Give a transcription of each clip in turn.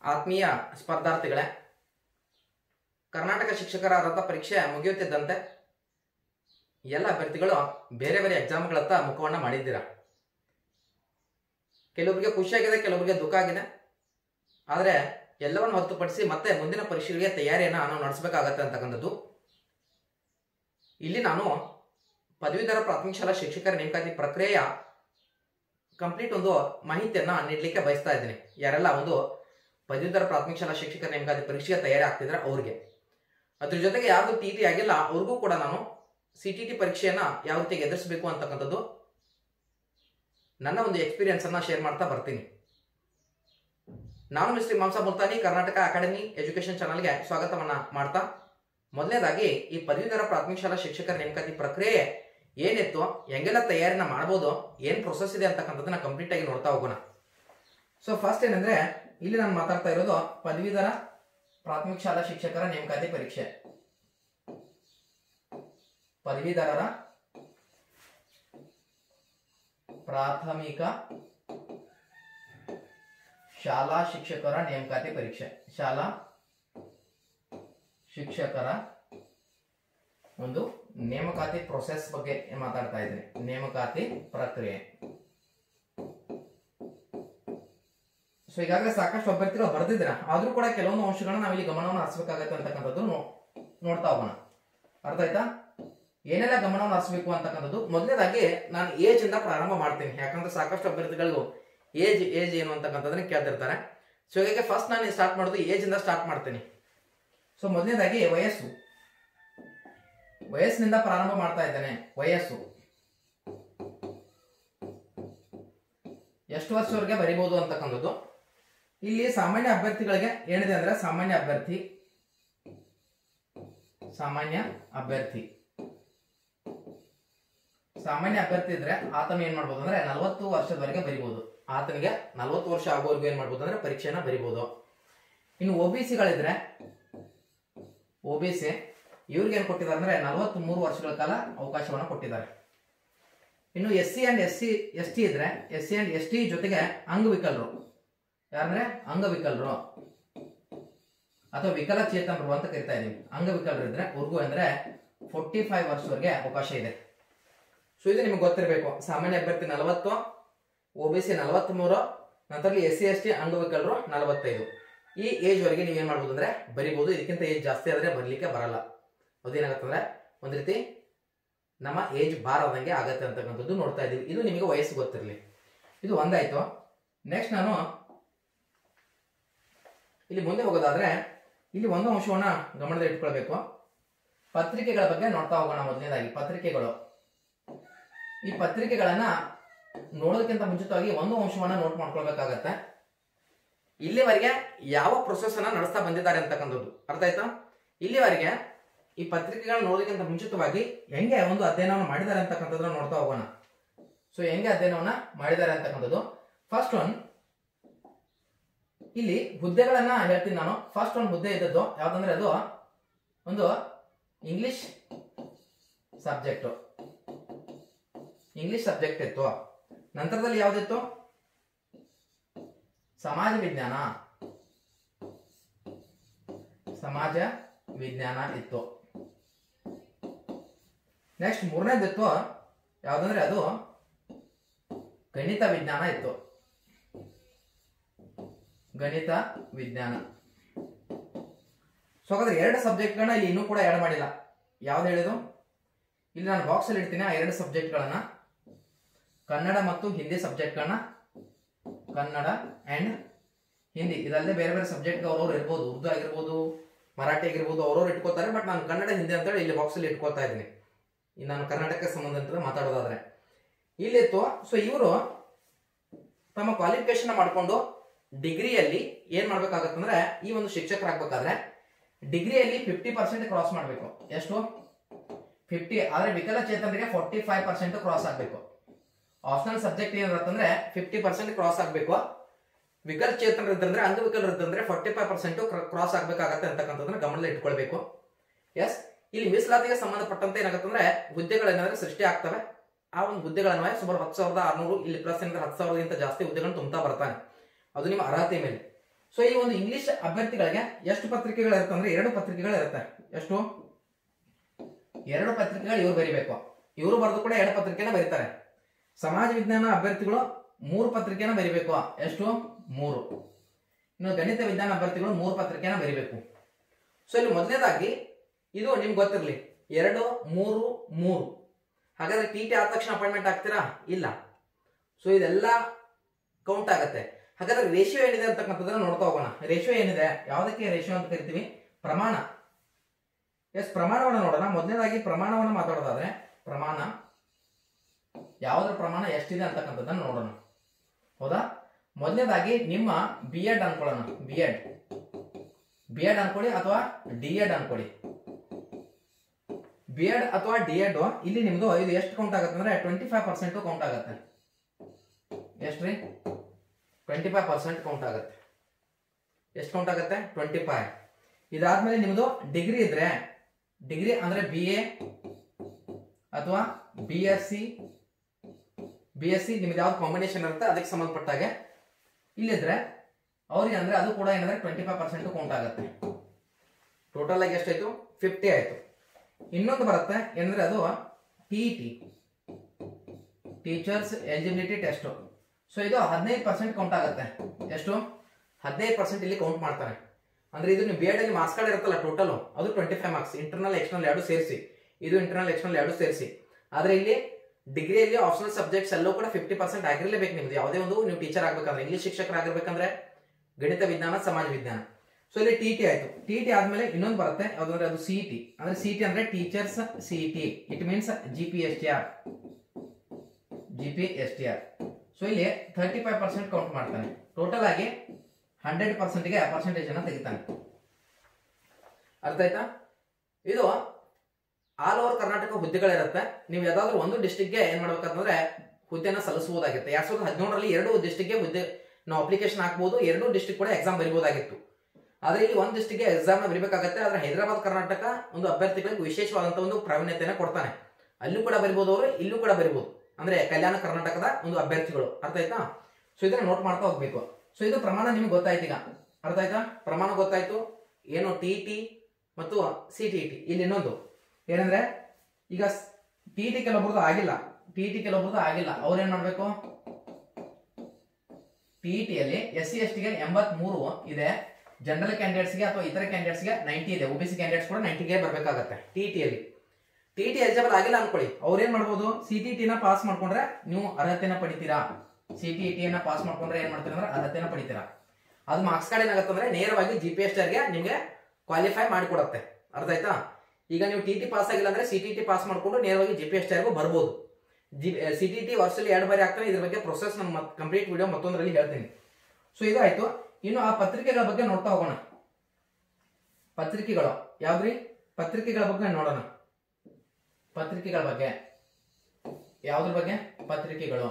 ಆತ್ಮೀಯ ಸ್ಪರ್ಧಾರ್ಥಿಗಳೇ ಕರ್ನಾಟಕ ಶಿಕ್ಷಕರ ಅರ್ಹತಾ ಪರೀಕ್ಷೆ ಮುಗಿಯುತ್ತಿದ್ದಂತೆ ಎಲ್ಲ ಅಭ್ಯರ್ಥಿಗಳು ಬೇರೆ ಬೇರೆ ಎಕ್ಸಾಮ್ಗಳತ್ತ ಮುಖವನ್ನ ಮಾಡಿದ್ದೀರಾ ಕೆಲವರಿಗೆ ಖುಷಿಯಾಗಿದೆ ಕೆಲವರಿಗೆ ದುಃಖ ಆಗಿದೆ ಆದರೆ ಎಲ್ಲವನ್ನು ಹೊರತುಪಡಿಸಿ ಮತ್ತೆ ಮುಂದಿನ ಪರೀಕ್ಷೆಗಳಿಗೆ ತಯಾರಿಯನ್ನು ನಾವು ನಡೆಸಬೇಕಾಗತ್ತೆ ಅಂತಕ್ಕಂಥದ್ದು ಇಲ್ಲಿ ನಾನು ಪದವೀಧರ ಪ್ರಾಥಮಿಕ ಶಾಲಾ ಶಿಕ್ಷಕರ ನೇಮಕಾತಿ ಪ್ರಕ್ರಿಯೆಯ ಕಂಪ್ಲೀಟ್ ಒಂದು ಮಾಹಿತಿಯನ್ನ ನೀಡಲಿಕ್ಕೆ ಬಯಸ್ತಾ ಇದ್ದೀನಿ ಯಾರೆಲ್ಲ ಒಂದು ಪದವೀಧರ ಪ್ರಾಥಮಿಕ ಶಾಲಾ ಶಿಕ್ಷಕರ ನೇಮಕಾತಿ ಪರೀಕ್ಷೆಗೆ ತಯಾರಿ ಆಗ್ತಿದ್ರೆ ಅವ್ರಿಗೆ ಅದ್ರ ಜೊತೆಗೆ ಯಾವುದು ಟಿ ಟಿ ಆಗಿಲ್ಲ ಅವ್ರಿಗೂ ಕೂಡ ನಾನು ಸಿ ಟಿ ಟಿ ಪರೀಕ್ಷೆಯನ್ನ ಯಾವ ರೀತಿ ಎದುರಿಸಬೇಕು ಅಂತಕ್ಕಂಥದ್ದು ನನ್ನ ಒಂದು ಎಕ್ಸ್ಪೀರಿಯನ್ಸ್ ಅನ್ನ ಶೇರ್ ಮಾಡ್ತಾ ಬರ್ತೀನಿ ನಾನು ಮಿಸ್ಟರ್ ಮಾಂಸ ಮುಲ್ತಾನಿ ಕರ್ನಾಟಕ ಅಕಾಡೆಮಿ ಎಜುಕೇಶನ್ ಚಾನಲ್ಗೆ ಸ್ವಾಗತವನ್ನ ಮಾಡ್ತಾ ಮೊದಲನೇದಾಗಿ ಈ ಪದವೀಧರ ಪ್ರಾಥಮಿಕ ಶಾಲಾ ಶಿಕ್ಷಕರ ನೇಮಕಾತಿ ಪ್ರಕ್ರಿಯೆ ಏನಿತ್ತು ಹೆಂಗೆಲ್ಲ ತಯಾರಿನ ಮಾಡ್ಬೋದು ಏನ್ ಪ್ರೊಸೆಸ್ ಇದೆ ಅಂತಕ್ಕಂಥದ್ದನ್ನ ಕಂಪ್ಲೀಟ್ ಆಗಿ ನೋಡ್ತಾ ಹೋಗೋಣ ಸೊ ಫಸ್ಟ್ ಏನಂದ್ರೆ ಇಲ್ಲಿ ನಾನು ಮಾತಾಡ್ತಾ ಇರೋದು ಪದವೀಧರ ಪ್ರಾಥಮಿಕ ಶಾಲಾ ಶಿಕ್ಷಕರ ನೇಮಕಾತಿ ಪರೀಕ್ಷೆ ಪದವೀಧರರ ಪ್ರಾಥಮಿಕ ಶಾಲಾ ಶಿಕ್ಷಕರ ನೇಮಕಾತಿ ಪರೀಕ್ಷೆ ಶಾಲಾ ಶಿಕ್ಷಕರ ಒಂದು ನೇಮಕಾತಿ ಪ್ರೊಸೆಸ್ ಬಗ್ಗೆ ಮಾತಾಡ್ತಾ ಇದ್ದೀನಿ ನೇಮಕಾತಿ ಪ್ರಕ್ರಿಯೆ ಸೊ ಈಗಾಗಲೇ ಸಾಕಷ್ಟು ಅಭ್ಯರ್ಥಿಗಳು ಬರೆದಿದ್ದೀರ ಆದ್ರೂ ಕೂಡ ಕೆಲವೊಂದು ಅಂಶಗಳನ್ನ ನಾವಿಲ್ಲಿ ಗಮನವನ್ನು ಹರಿಸಬೇಕಾಗತ್ತೆ ಅಂತಕ್ಕಂಥದ್ದು ನೋ- ನೋಡ್ತಾ ಹೋಗೋಣ ಅರ್ಥ ಆಯ್ತಾ ಏನೆಲ್ಲ ಗಮನವನ್ನು ಹರಿಸಬೇಕು ಅಂತಕ್ಕಂಥದ್ದು ಮೊದಲನೇದಾಗಿ ನಾನು ಏಜ್ ಇಂದ ಪ್ರಾರಂಭ ಮಾಡ್ತೀನಿ ಯಾಕಂದ್ರೆ ಸಾಕಷ್ಟು ಅಭ್ಯರ್ಥಿಗಳು ಏಜ್ ಏಜ್ ಏನು ಅಂತಕ್ಕಂಥದ್ದನ್ನ ಕೇಳ್ತಿರ್ತಾರೆ ಸೊ ಹೀಗಾಗಿ ಫಸ್ಟ್ ನಾನು ಸ್ಟಾರ್ಟ್ ಮಾಡೋದು ಏಜ್ ಇಂದ ಸ್ಟಾರ್ಟ್ ಮಾಡ್ತೀನಿ ಸೊ ಮೊದಲನೇದಾಗಿ ವಯಸ್ಸು ವಯಸ್ಸಿನಿಂದ ಪ್ರಾರಂಭ ಮಾಡ್ತಾ ಇದ್ದೇನೆ ವಯಸ್ಸು ಎಷ್ಟು ವರ್ಷವರೆಗೆ ಬರಿಬಹುದು ಅಂತಕ್ಕಂಥದ್ದು ಇಲ್ಲಿ ಸಾಮಾನ್ಯ ಅಭ್ಯರ್ಥಿಗಳಿಗೆ ಏನಿದೆ ಅಂದ್ರೆ ಸಾಮಾನ್ಯ ಅಭ್ಯರ್ಥಿ ಸಾಮಾನ್ಯ ಅಭ್ಯರ್ಥಿ ಸಾಮಾನ್ಯ ಅಭ್ಯರ್ಥಿ ಇದ್ರೆ ಆತನು ಏನ್ ಮಾಡ್ಬೋದು ಅಂದ್ರೆ ನಲವತ್ತು ವರ್ಷದವರೆಗೆ ಬರಿಬಹುದು ಆತನಿಗೆ ನಲವತ್ತು ವರ್ಷ ಆಗೋವರೆಗೂ ಏನ್ ಮಾಡ್ಬೋದು ಅಂದ್ರೆ ಪರೀಕ್ಷೆನ ಬರಿಬಹುದು ಇನ್ನು ಒ ಬಿ ಸಿಗಳಿದ್ರೆ ಒ ಬಿ ಸಿ ಇವ್ರಿಗೆ ಏನ್ ಕೊಟ್ಟಿದ್ದಾರೆ ಅಂದ್ರೆ ನಲವತ್ತ್ ಮೂರು ವರ್ಷಗಳ ಕಾಲ ಅವಕಾಶವನ್ನು ಕೊಟ್ಟಿದ್ದಾರೆ ಇನ್ನು S C and S C S T ಇದ್ರೆ S C and S T ಜೊತೆಗೆ ಅಂಗವಿಕಲರು ಯಾರಂದ್ರೆ ಅಂಗವಿಕಲರು ಅಥವಾ ವಿಕಲಚೇತನರು ಅಂತ ಕರಿತಾ ಇದೀವಿ ಅಂಗವಿಕಲರು ಇದ್ರೆ ಅವ್ರಿಗೂ ಅಂದ್ರೆ ಫೋರ್ಟಿ ಫೈವ್ ವರ್ಷವರೆಗೆ ಅವಕಾಶ ಇದೆ ಸೊ ಇದು ನಿಮ್ಗೆ ಗೊತ್ತಿರಬೇಕು ಸಾಮಾನ್ಯ ಅಭ್ಯರ್ಥಿ ನಲವತ್ತು ಒ ಬಿ ಸಿ ನಲವತ್ತ್ಮೂರು ನಂತರ ಎಸ್ ಸಿ ಎಸ್ ಟಿ ಅಂಗವಿಕಲರು ನಲವತ್ತೈದು ಈ ಏಜ್ ವರೆಗೆ ನೀವೇನ್ ಮಾಡ್ಬೋದು ಅಂದ್ರೆ ಬರಿಬಹುದು ಇದಕ್ಕಿಂತ ಏಜ್ ಜಾಸ್ತಿ ಆದ್ರೆ ಬರ್ಲಿಕ್ಕೆ ಬರಲ್ಲ ಅದೇನಾಗತ್ತಂದ್ರೆ ಒಂದ್ ರೀತಿ ನಮ್ಮ ಏಜ್ ಬಾರದಂಗೆ ಆಗತ್ತೆ ಅಂತಕ್ಕಂಥದ್ದು ನೋಡ್ತಾ ಇದೀವಿ ಇದು ನಿಮಗೆ ವಯಸ್ಸು ಗೊತ್ತಿರಲಿ ಇದು ಒಂದಾಯ್ತು ನೆಕ್ಸ್ಟ್ ನಾನು ಇಲ್ಲಿ ಮುಂದೆ ಹೋಗೋದಾದ್ರೆ ಇಲ್ಲಿ ಒಂದು ಅಂಶವನ್ನ ಗಮನದಲ್ಲಿ ಇಟ್ಕೊಳ್ಬೇಕು ಪತ್ರಿಕೆಗಳ ಬಗ್ಗೆ ನೋಡ್ತಾ ಹೋಗೋಣ ಮೊದಲನೇದಾಗಿ ಪತ್ರಿಕೆಗಳು ಈ ಪತ್ರಿಕೆಗಳನ್ನ ನೋಡೋದಕ್ಕಿಂತ ಮುಂಚಿತವಾಗಿ ಒಂದು ಅಂಶವನ್ನ ನೋಟ್ ಮಾಡ್ಕೊಳ್ಬೇಕಾಗತ್ತೆ ಇಲ್ಲಿವರೆಗೆ ಯಾವ ಪ್ರೊಸೆಸ್ ಅನ್ನ ನಡೆಸ್ತಾ ಬಂದಿದ್ದಾರೆ ಅಂತಕ್ಕಂಥದ್ದು ಅರ್ಥ ಆಯ್ತಾ ಇಲ್ಲಿವರೆಗೆ ಈ ಪತ್ರಿಕೆಗಳನ್ನ ನೋಡೋದಕ್ಕಿಂತ ಮುಂಚಿತವಾಗಿ ಹೆಂಗೆ ಒಂದು ಅಧ್ಯಯನವನ್ನು ಮಾಡಿದ್ದಾರೆ ಅಂತಕ್ಕಂಥದ್ದನ್ನ ನೋಡ್ತಾ ಹೋಗೋಣ ಸೊ ಹೆಂಗೆ ಅಧ್ಯಯನವನ್ನ ಮಾಡಿದ್ದಾರೆ ಅಂತಕ್ಕಂಥದ್ದು ಫಸ್ಟ್ ಒನ್ ಇಲ್ಲಿ ಹುದ್ದೆಗಳನ್ನ ಹೇಳ್ತೀನಿ ನಾನು ಫಸ್ಟ್ ಒಂದು ಹುದ್ದೆ ಇದ್ದದ್ದು ಯಾವ್ದಂದ್ರೆ ಅದು ಒಂದು ಇಂಗ್ಲಿಷ್ ಸಬ್ಜೆಕ್ಟ್ ಇಂಗ್ಲಿಷ್ ಸಬ್ಜೆಕ್ಟ್ ಇತ್ತು ನಂತರದಲ್ಲಿ ಯಾವ್ದಿತ್ತು ಸಮಾಜ ವಿಜ್ಞಾನ ಸಮಾಜ ವಿಜ್ಞಾನ ಇತ್ತು ನೆಕ್ಸ್ಟ್ ಮೂರನೇದಿತ್ತು ಯಾವ್ದಂದ್ರೆ ಅದು ಗಣಿತ ವಿಜ್ಞಾನ ಇತ್ತು ಗಣಿತ ವಿಜ್ಞಾನ ಸೊ ಹಾಗಾದ್ರೆ ಎರಡು ಸಬ್ಜೆಕ್ಟ್ಗಳನ್ನ ಇಲ್ಲಿ ಇನ್ನೂ ಕೂಡ ಆ್ಯಡ್ ಮಾಡಿಲ್ಲ ಯಾವ್ದು ಹೇಳಿದು ಇಲ್ಲಿ ನಾನು ಬಾಕ್ಸ್ ಅಲ್ಲಿ ಇಡ್ತೀನಿ ಆ ಎರಡು ಸಬ್ಜೆಕ್ಟ್ಗಳನ್ನ ಕನ್ನಡ ಮತ್ತು ಹಿಂದಿ ಸಬ್ಜೆಕ್ಟ್ಗಳನ್ನ ಕನ್ನಡ ಅಂಡ್ ಹಿಂದಿ ಇದಲ್ಲದೆ ಬೇರೆ ಬೇರೆ ಸಬ್ಜೆಕ್ಟ್ ಅವ್ರವ್ರು ಇರ್ಬೋದು ಉರ್ದು ಆಗಿರ್ಬೋದು ಮರಾಠಿ ಆಗಿರ್ಬೋದು ಅವ್ರವ್ರು ಇಟ್ಕೋತಾರೆ ಬಟ್ ನಾನು ಕನ್ನಡ ಹಿಂದಿ ಅಂತೇಳಿ ಇಲ್ಲಿ ಬಾಕ್ಸ್ ಅಲ್ಲಿ ಇಟ್ಕೊಳ್ತಾ ಇದ್ದೀನಿ ಇನ್ನು ನಾನು ಕರ್ನಾಟಕಕ್ಕೆ ಸಂಬಂಧಿಸಿದ ಮಾತಾಡೋದಾದ್ರೆ ಇಲ್ಲಿತ್ತು ಸೊ ಇವರು ತಮ್ಮ ಕ್ವಾಲಿಫಿಕೇಶನ್ ಮಾಡಿಕೊಂಡು ಡಿಗ್ರಿಯಲ್ಲಿ ಏನ್ ಮಾಡ್ಬೇಕಾಗತ್ತಂದ್ರೆ ಈ ಒಂದು ಶಿಕ್ಷಕರಾಗಬೇಕಾದ್ರೆ ಡಿಗ್ರಿಯಲ್ಲಿ ಫಿಫ್ಟಿ ಪರ್ಸೆಂಟ್ ಕ್ರಾಸ್ ಮಾಡಬೇಕು ಎಷ್ಟು ಫಿಫ್ಟಿ ಆದ್ರೆ ವಿಕಲಚೇತನರಿಗೆ ಫೋರ್ಟಿ ಫೈವ್ ಪರ್ಸೆಂಟ್ ಕ್ರಾಸ್ ಆಗಬೇಕು ಆಪ್ಷನಲ್ ಸಬ್ಜೆಕ್ಟ್ ಏನಿರುತ್ತಂದ್ರೆ ಫಿಫ್ಟಿ ಪರ್ಸೆಂಟ್ ಕ್ರಾಸ್ ಆಗಬೇಕು ವಿಕಲಚೇತನರು ಇದ್ದಂದ್ರೆ ಅಂಗವಿಕಲರು ಇದ್ದಂದ್ರೆ ಫೋರ್ಟಿ ಫೈವ್ ಪರ್ಸೆಂಟ್ ಕ್ರಾಸ್ ಆಗ್ಬೇಕಾಗತ್ತೆ ಅಂತಕ್ಕಂಥದ್ದನ್ನ ಗಮನದಲ್ಲಿ ಇಟ್ಕೊಳ್ಬೇಕು ಎಸ್ ಇಲ್ಲಿ ಮೀಸಲಾತಿಗೆ ಸಂಬಂಧಪಟ್ಟಂತೆ ಏನಾಗುತ್ತಂದ್ರೆ ಹುದ್ದೆಗಳೇನಾದ್ರೆ ಸೃಷ್ಟಿ ಆಗ್ತವೆ ಆ ಒಂದು ಹುದ್ದೆಗಳನ್ನ ಸುಮಾರು ಹತ್ತು ಸಾವಿರದ ಆರ್ನೂರು ಇಲ್ಲಿ ಪ್ಲಸ್ ಏನಂದ್ರೆ ಹತ್ತು ಸಾವಿರದಿಂದ ಜಾಸ್ತಿ ಹುದ್ದೆಗಳನ್ನು ತುಂಬ್ತಾ ಬರ್ತಾನೆ ಅದು ನಿಮ್ಮ ಅರ್ಹತೆ ಮೇಲೆ ಸೊ ಈ ಒಂದು ಇಂಗ್ಲಿಷ್ ಅಭ್ಯರ್ಥಿಗಳಿಗೆ ಎಷ್ಟು ಪತ್ರಿಕೆಗಳು ಇರುತ್ತೆ ಅಂದ್ರೆ ಎರಡು ಪತ್ರಿಕೆಗಳು ಇರುತ್ತೆ ಎಷ್ಟು ಎರಡು ಪತ್ರಿಕೆಗಳು ಇವ್ರು ಬರಿಬೇಕು ಇವರು ಬರೆದು ಕೂಡ ಎರಡು ಪತ್ರಿಕೆನ ಬರೀತಾರೆ ಸಮಾಜ ವಿಜ್ಞಾನ ಅಭ್ಯರ್ಥಿಗಳು ಮೂರು ಪತ್ರಿಕೆನ ಬರಿಬೇಕು ಎಷ್ಟು ಮೂರು ಇನ್ನು ಗಣಿತ ವಿಜ್ಞಾನ ಅಭ್ಯರ್ಥಿಗಳು ಮೂರು ಪತ್ರಿಕೆನ ಬರಿಬೇಕು ಸೊ ಇಲ್ಲಿ ಮೊದಲನೇದಾಗಿ ಇದು ನಿಮ್ಗೆ ಗೊತ್ತಿರಲಿ ಎರಡು ಮೂರು ಮೂರು ಹಾಗಾದ್ರೆ ಟಿ ಟಿ ಆದ ತಕ್ಷಣ ಅಪಾಯಿಂಟ್ಮೆಂಟ್ ಆಗ್ತೀರಾ ಇಲ್ಲ ಸೊ ಇದೆಲ್ಲ ಕೌಂಟ್ ಆಗತ್ತೆ ಹಾಗಾದ್ರೆ ರೇಷಿಯೋ ಏನಿದೆ ಅಂತಕ್ಕಂಥದ್ದನ್ನ ನೋಡ್ತಾ ಹೋಗೋಣ ರೇಷಿಯೋ ಏನಿದೆ ಯಾವುದಕ್ಕೆ ರೇಷಿಯೋ ಅಂತ ಕರಿತೀವಿ ಪ್ರಮಾಣ ಎಸ್ ಪ್ರಮಾಣವನ್ನು ನೋಡೋಣ ಮೊದಲನೇದಾಗಿ ಪ್ರಮಾಣವನ್ನು ಮಾತಾಡೋದಾದ್ರೆ ಪ್ರಮಾಣ ಯಾವುದ್ರ ಪ್ರಮಾಣ ಎಷ್ಟಿದೆ ಅಂತಕ್ಕಂಥದ್ದನ್ನ ನೋಡೋಣ ಹೌದಾ ಮೊದಲನೇದಾಗಿ ನಿಮ್ಮ ಬಿ ಎಡ್ ಅನ್ಕೊಳ್ಳೋಣ ಬಿ ಎಡ್ ಬಿ ಎಡ್ ಅನ್ಕೊಳ್ಳಿ ಅಥವಾ ಡಿ ಎಡ್ ಅನ್ಕೊಳ್ಳಿ ಬಿ ಎಡ್ ಅಥವಾ ಡಿ ಎಡ್ ಇಲ್ಲಿ ನಿಮ್ದು ಇದು ಎಷ್ಟು ಕೌಂಟ್ ಆಗುತ್ತೆ ಅಂದ್ರೆ ಟ್ವೆಂಟಿ ಫೈವ್ ಪರ್ಸೆಂಟ್ ಕೌಂಟ್ ಆಗುತ್ತೆ ಎಷ್ಟ್ರಿ ಟ್ವೆಂಟಿ ಫೈವ್ ಪರ್ಸೆಂಟ್ ಕೌಂಟ್ ಆಗುತ್ತೆ ಎಷ್ಟು ಕೌಂಟ್ ಆಗುತ್ತೆ ಟ್ವೆಂಟಿ ಫೈವ್ ಇದಾದ್ಮೇಲೆ ನಿಮ್ದು ಡಿಗ್ರಿ ಇದ್ರೆ ಡಿಗ್ರಿ ಅಂದ್ರೆ ಬಿ ಎ ಅಥವಾ B S C B S C ನಿಮ್ದು ಯಾವ್ದು ಕಾಂಬಿನೇಷನ್ ಇರುತ್ತೆ ಅದಕ್ಕೆ ಸಂಬಂಧಪಟ್ಟಾಗೆ ಇಲ್ಲಿದ್ರೆ ಅವ್ರಿಗೆ ಅಂದ್ರೆ ಅದು ಕೂಡ ಏನಂದ್ರೆ ಟ್ವೆಂಟಿ ಫೈವ್ ಪರ್ಸೆಂಟ್ ಕೌಂಟ್ ಆಗುತ್ತೆ ಟೋಟಲ್ ಆಗಿ ಎಷ್ಟಾಯ್ತು ಫಿಫ್ಟಿ ಆಯ್ತು ಇನ್ನೊಂದು ಬರುತ್ತೆ ಏನಂದ್ರೆ ಅದು T T teachers eligibility test so ಇದು ಹದಿನೈದು ಪರ್ಸೆಂಟ್ ಕೌಂಟ್ ಆಗುತ್ತೆ ಎಷ್ಟು ಹದಿನೈದು ಪರ್ಸೆಂಟ್ ಇಲ್ಲಿ ಕೌಂಟ್ ಮಾಡ್ತಾರೆ ಅಂದ್ರೆ ಇದು ನೀವು ಬಿ ಎಡ್ ಅಲ್ಲಿ ಮಾರ್ಕ್ಸ್ ಕಾರ್ಡ್ ಇರುತ್ತಲ್ಲ ಟೋಟಲ್ ಅದು twenty five marks internal external ಎರಡು ಸೇರಿಸಿ ಇದು ಇಂಟರ್ನಲ್ ಎಕ್ಸ್ಟರ್ನಲ್ ಎರಡು ಸೇರಿಸಿ ಆದ್ರೆ ಇಲ್ಲಿ ಡಿಗ್ರಿಯಲ್ಲಿ ಆಪ್ಷನಲ್ ಸಬ್ಜೆಕ್ಟ್ಸ್ ಎಲ್ಲವೂ ಕೂಡ ಫಿಫ್ಟಿ ಪರ್ಸೆಂಟ್ ಆಗಿರ್ಲೇಬೇಕು ನಿಮ್ದು ಯಾವುದೇ ಒಂದು ನೀವು ಟೀಚರ್ ಆಗ್ಬೇಕಂದ್ರೆ ಇಂಗ್ಲಿಷ್ ಶಿಕ್ಷಕರಾಗಿರ್ಬೇಕಂದ್ರೆ ಗಣಿತ ವಿಜ್ಞಾನ ಸಮಾಜ ವಿಜ್ಞಾನ ಸೊ ಇಲ್ಲಿ ಟಿ ಟಿ ಆಯ್ತು ಟಿ ಟಿ ಆದ್ಮೇಲೆ ಇನ್ನೊಂದು ಬರುತ್ತೆ ಯಾವ್ದಂದ್ರೆ ಅದು ಸಿ ಟಿ ಅಂದ್ರೆ ಸಿ ಟಿ ಅಂದ್ರೆ teachers C T it means G P S T R G P S T R so ಇಲ್ಲಿ ಥರ್ಟಿ ಫೈವ್ ಪರ್ಸೆಂಟ್ ಕೌಂಟ್ ಮಾಡ್ತಾನೆ ಟೋಟಲ್ ಆಗಿ ಹಂಡ್ರೆಡ್ ಪರ್ಸೆಂಟ್ಗೆ ಪರ್ಸೆಂಟೇಜ್ ಅನ್ನ ತೆಗಿತಾನೆ ಅರ್ಥ ಆಯ್ತಾ ಇದು ಆಲ್ ಓವರ್ ಕರ್ನಾಟಕ ಹುದ್ದೆಗಳಿರುತ್ತೆ ನೀವು ಯಾವ್ದಾದ್ರು ಒಂದು ಡಿಸ್ಟಿಕ್ಗೆ ಏನ್ ಮಾಡ್ಬೇಕಂತಂದ್ರೆ ಹುದ್ದೆನ ಸಲ್ಲಿಸಬಹುದಾಗಿತ್ತು ಎರಡ್ ಸಾವಿರದ ಹದಿನೇಳರಲ್ಲಿ ಎರಡು ಡಿಸ್ಟಿಕ್ಗೆ ಹುದ್ದೆ ನಾವು ಅಪ್ಲಿಕೇಶನ್ ಹಾಕ್ಬೋದು ಎರಡು ಡಿಸ್ಟಿಕ್ ಕೂಡ ಎಕ್ಸಾಮ್ ಬರಿಬಹುದಾಗಿತ್ತು ಆದ್ರೆ ಇಲ್ಲಿ ಒಂದು ಡಿಸ್ಟಿಕ್ಗೆ ಎಕ್ಸಾಮ್ ನ ಬರಿಬೇಕಾಗತ್ತೆ ಆದ್ರೆ ಹೈದರಾಬಾದ್ ಕರ್ನಾಟಕ ಒಂದು ಅಭ್ಯರ್ಥಿಗಳಿಗೆ ವಿಶೇಷವಾದಂತಹ ಒಂದು ಪ್ರಾವೀಣ್ಯತೆಯನ್ನು ಕೊಡ್ತಾನೆ ಅಲ್ಲೂ ಕೂಡ ಬರಿಬಹುದು ಅವರು ಇಲ್ಲೂ ಕೂಡ ಬರಿಬಹುದು ಅಂದ್ರೆ ಕಲ್ಯಾಣ ಕರ್ನಾಟಕದ ಒಂದು ಅಭ್ಯರ್ಥಿಗಳು ಅರ್ಥ ಆಯ್ತಾ ಸೊ ಇದನ್ನ ನೋಟ್ ಮಾಡ್ತಾ ಹೋಗ್ಬೇಕು ಸೊ ಇದು ಪ್ರಮಾಣ ನಿಮ್ಗೆ ಗೊತ್ತಾಯ್ತು ಈಗ ಅರ್ಥ ಆಯ್ತಾ ಪ್ರಮಾಣ ಗೊತ್ತಾಯ್ತು ಏನು ಟಿ ಟಿ ಮತ್ತು ಸಿ ಟಿ ಟಿ ಇಲ್ಲಿ ಇನ್ನೊಂದು ಏನಂದ್ರೆ ಈಗ ಟಿ ಟಿ ಕೆಲವೊಬ್ರದ್ದು ಆಗಿಲ್ಲ ಟಿ ಟಿ ಕೆಲವೊಬ್ರದ್ದು ಆಗಿಲ್ಲ ಅವ್ರು ಏನ್ ಮಾಡ್ಬೇಕು ಟಿ ಟಿಯಲ್ಲಿ ಎಸ್ ಸಿ ಎಸ್ ಟಿಗೆ ಎಂಬತ್ ಮೂರು ಇದೆ ಜನರಲ್ ಕ್ಯಾಂಡಿಡೇಟ್ಸ್ಗೆ ಅಥವಾ ಇತರ ಕ್ಯಾಂಡಿಡೇಟ್ಸ್ಗೆ ನೈಂಟಿ ಇದೆ ಒಬಿಸಿ ಕ್ಯಾಂಡಿಡೇಟ್ಸ್ ಕೂಡ ನೈಂಟಿಗೆ ಬರಬೇಕಾಗತ್ತೆ ಟಿ ಟಿಯಲ್ಲಿ ಟಿ ಟಿ ಎಲಿಜಿಬಲ್ ಆಗಿಲ್ಲ ಅನ್ಕೊಳ್ಳಿ ಅವ್ರೇನ್ ಮಾಡ್ಬೋದು ಸಿ ಟಿ ಟಿನ ಪಾಸ್ ಮಾಡ್ಕೊಂಡ್ರೆ ನೀವು ಅರ್ಹತೆನ ಪಡಿತೀರಾ ಸಿ ಟಿ ಟಿನ ಪಾಸ್ ಮಾಡ್ಕೊಂಡ್ರೆ ಏನ್ ಮಾಡ್ತೀರಾ ಅಂದ್ರೆ ಅರ್ಹತೆನ ಪಡಿತೀರಾ ಅದು ಮಾರ್ಕ್ಸ್ ಕಾರ್ಡ್ ಏನಾಗುತ್ತೆ ಅಂದ್ರೆ ನೇರವಾಗಿ ಜಿ ಪಿ ಎಸ್ ಗೆ ನಿಮ್ಗೆ ಕ್ವಾಲಿಫೈ ಮಾಡಿಕೊಡತ್ತೆ ಅರ್ಥ ಆಯ್ತಾ ಈಗ ನೀವು ಟಿ ಟಿ ಪಾಸ್ ಆಗಿಲ್ಲ ಅಂದ್ರೆ ಸಿ ಟಿ ಟಿ ಪಾಸ್ ಮಾಡ್ಕೊಂಡು ನೇರವಾಗಿ ಜಿ ಪಿ ಎಸ್ ಟಿಆರ್ಗೂ ಬರ್ಬೋದು ಜಿ ಸಿ ಟಿ ಟಿ ವರ್ಷದಲ್ಲಿ ಎರಡು ಬಾರಿ ಆಗ್ತಾನೆ ಇದ್ರ ಬಗ್ಗೆ ಪ್ರೊಸೆಸ್ ನಮ್ಮ ಕಂಪ್ಲೀಟ್ ವಿಡಿಯೋ ಮತ್ತೊಂದರಲ್ಲಿ ಹೇಳ್ತೀನಿ ಸೊ ಇದು ಆಯ್ತು ಇನ್ನು ಆ ಪತ್ರಿಕೆಗಳ ಬಗ್ಗೆ ನೋಡ್ತಾ ಹೋಗೋಣ ಪತ್ರಿಕೆಗಳು ಯಾವ್ದ್ರಿ ಪತ್ರಿಕೆಗಳ ಬಗ್ಗೆ ನೋಡೋಣ ಪತ್ರಿಕೆಗಳ ಬಗ್ಗೆ ಯಾವ್ದ್ರ ಬಗ್ಗೆ ಪತ್ರಿಕೆಗಳು